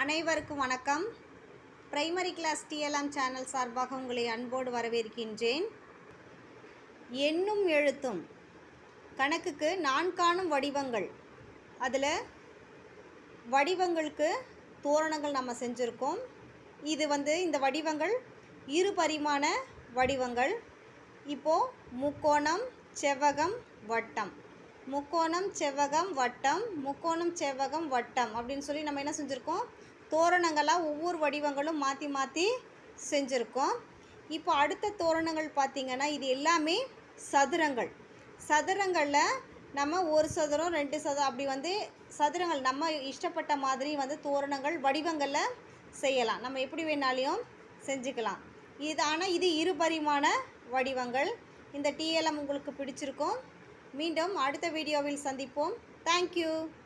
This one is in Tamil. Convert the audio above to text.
அனைவருக்கும் வணக்கம் பிரைமரி கிளாஸ் டிஎல்எம் சேனல் சார்பாக உங்களை அன்போடு வரவேற்கின்றேன் எண்ணும் எழுத்தும் கணக்குக்கு நான் காணும் வடிவங்கள் அதில் வடிவங்களுக்கு தோரணங்கள் நம்ம செஞ்சுருக்கோம் இது வந்து இந்த வடிவங்கள் இரு பரிமாண வடிவங்கள் இப்போது முக்கோணம் செவ்வகம் வட்டம் முக்கோணம் செவ்வகம் வட்டம் முக்கோணம் செவ்வகம் வட்டம் அப்படின்னு சொல்லி நம்ம என்ன செஞ்சுருக்கோம் தோரணங்களாக ஒவ்வொரு வடிவங்களும் மாற்றி மாற்றி செஞ்சுருக்கோம் இப்போ அடுத்த தோரணங்கள் பார்த்திங்கன்னா இது எல்லாமே சதுரங்கள் சதுரங்களில் நம்ம ஒரு சதுரம் ரெண்டு சதுரம் அப்படி வந்து சதுரங்கள் நம்ம இஷ்டப்பட்ட மாதிரி வந்து தோரணங்கள் வடிவங்களில் செய்யலாம் நம்ம எப்படி வேணாலையும் செஞ்சுக்கலாம் இது ஆனால் இது இரு பரிமாண வடிவங்கள் இந்த டிஎல்எம் உங்களுக்கு பிடிச்சிருக்கும் மீண்டும் அடுத்த வீடியோவில் சந்திப்போம் தேங்க்யூ